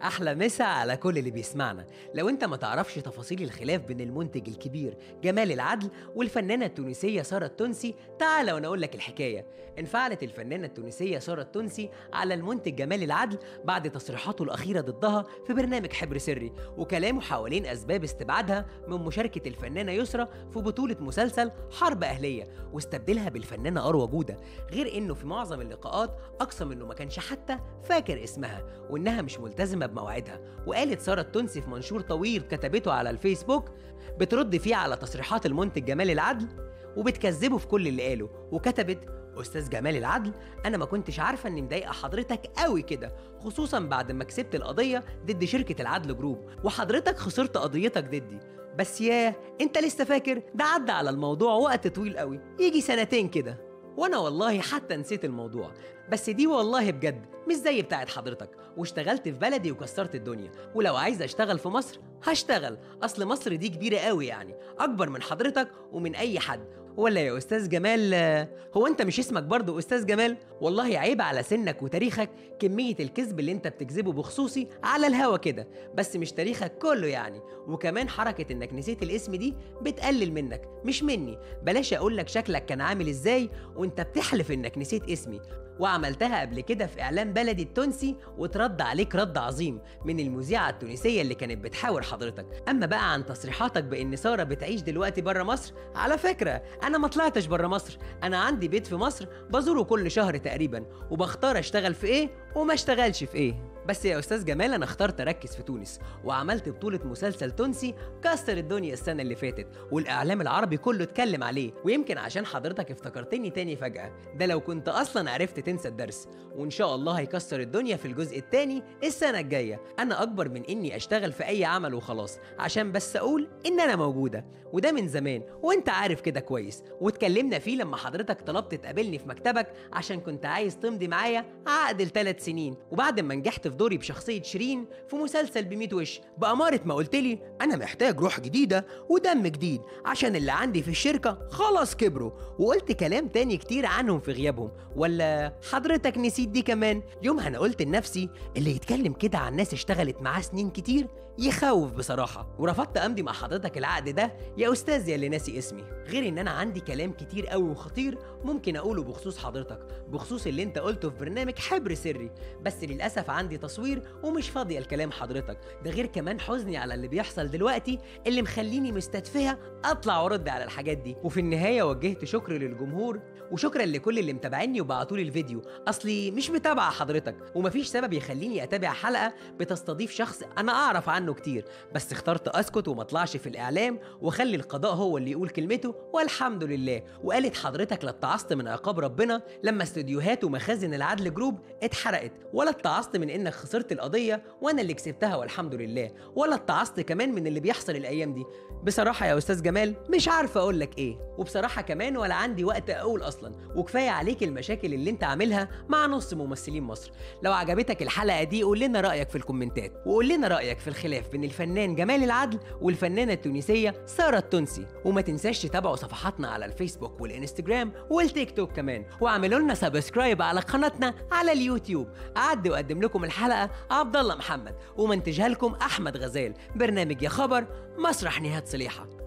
احلى مسا على كل اللي بيسمعنا لو انت ما تعرفش تفاصيل الخلاف بين المنتج الكبير جمال العدل والفنانه التونسيه ساره التونسي تعال وانا اقول لك الحكايه انفعلت الفنانه التونسيه ساره التونسي على المنتج جمال العدل بعد تصريحاته الاخيره ضدها في برنامج حبر سري وكلامه حوالين اسباب استبعادها من مشاركه الفنانه يسرا في بطوله مسلسل حرب اهليه واستبدلها بالفنانه اروى جوده غير انه في معظم اللقاءات اقسم انه ما كانش حتى فاكر اسمها وانها مش ملتزمه بمواعيدها وقالت ساره التونسي في منشور طويل كتبته على الفيسبوك بترد فيه على تصريحات المنتج جمال العدل وبتكذبه في كل اللي قاله وكتبت استاذ جمال العدل انا ما كنتش عارفه اني مضايقه حضرتك قوي كده خصوصا بعد ما كسبت القضيه ضد شركه العدل جروب وحضرتك خسرت قضيتك ضدي بس ياه انت لسه فاكر ده عدى على الموضوع وقت طويل قوي يجي سنتين كده وانا والله حتى نسيت الموضوع بس دي والله بجد مش زي بتاعت حضرتك واشتغلت في بلدي وكسرت الدنيا ولو عايز اشتغل في مصر هشتغل اصل مصر دي كبيره قوي يعني اكبر من حضرتك ومن اي حد ولا يا استاذ جمال آه، هو انت مش اسمك برضه استاذ جمال والله عيب على سنك وتاريخك كميه الكذب اللي انت بتكذبه بخصوصي على الهوا كده بس مش تاريخك كله يعني وكمان حركه انك نسيت الاسم دي بتقلل منك مش مني بلاش اقول لك شكلك كان عامل ازاي وانت بتحلف انك نسيت اسمي وعملتها قبل كده في اعلان بلدي التونسي وترد عليك رد عظيم من المذيعه التونسيه اللي كانت بتحاور حضرتك اما بقى عن تصريحاتك بان ساره بتعيش دلوقتي بره مصر على فكره انا ما طلعتش بره مصر انا عندي بيت في مصر بزوره كل شهر تقريبا وبختار اشتغل في ايه وما اشتغلش في ايه بس يا استاذ جمال انا اخترت اركز في تونس وعملت بطوله مسلسل تونسي كسر الدنيا السنه اللي فاتت والاعلام العربي كله اتكلم عليه ويمكن عشان حضرتك افتكرتني تاني فجاه ده لو كنت اصلا عرفت تنسى الدرس وان شاء الله هيكسر الدنيا في الجزء التاني السنه الجايه انا اكبر من اني اشتغل في اي عمل وخلاص عشان بس اقول ان انا موجوده وده من زمان وانت عارف كده كويس واتكلمنا فيه لما حضرتك طلبت تقابلني في مكتبك عشان كنت عايز تمضي معايا عقد لثلاث سنين وبعد ما نجحت في دوري بشخصيه شيرين في مسلسل بميت وش بأمارة ما قلت لي انا محتاج روح جديده ودم جديد عشان اللي عندي في الشركه خلاص كبروا وقلت كلام تاني كتير عنهم في غيابهم ولا حضرتك نسيت دي كمان يومها انا قلت لنفسي اللي يتكلم كده عن ناس اشتغلت معاه سنين كتير يخوف بصراحه ورفضت امضي مع حضرتك العقد ده يا استاذ يا اللي ناسي اسمي غير ان انا عندي كلام كتير قوي وخطير ممكن اقوله بخصوص حضرتك بخصوص اللي انت قلته في برنامج حبر سري بس للاسف عندي تصوير ومش فاضيه لكلام حضرتك ده غير كمان حزني على اللي بيحصل دلوقتي اللي مخليني مستدفيه اطلع وارد على الحاجات دي وفي النهايه وجهت شكر للجمهور وشكرا لكل اللي متابعيني وبعتولي الفيديو اصلي مش متابعه حضرتك ومفيش سبب يخليني اتابع حلقه بتستضيف شخص انا اعرف عنه كتير بس اخترت اسكت وما اطلعش في الاعلام واخلي القضاء هو اللي يقول كلمته والحمد لله وقالت حضرتك لا اتعظت من عقاب ربنا لما استوديوهات ومخازن العدل جروب اتحرقت ولا اتعظت من انك خسرت القضيه وانا اللي كسبتها والحمد لله ولا اتعظت كمان من اللي بيحصل الايام دي بصراحه يا استاذ جمال مش عارفه اقول لك ايه وبصراحه كمان ولا عندي وقت اقول اصلا وكفايه عليك المشاكل اللي انت عاملها مع نص ممثلين مصر لو عجبتك الحلقه دي قول لنا رايك في الكومنتات وقول لنا رايك في الخلاف بين الفنان جمال العدل والفنانه التونسيه ساره التونسي وما تنساش تتابعوا صفحاتنا على الفيسبوك والانستجرام والتيك توك كمان واعملوا لنا سبسكرايب على قناتنا على اليوتيوب اعد واقدم لكم الحلقه عبد الله محمد ومنتجها لكم احمد غزال برنامج يا خبر مسرح نهاد صليحه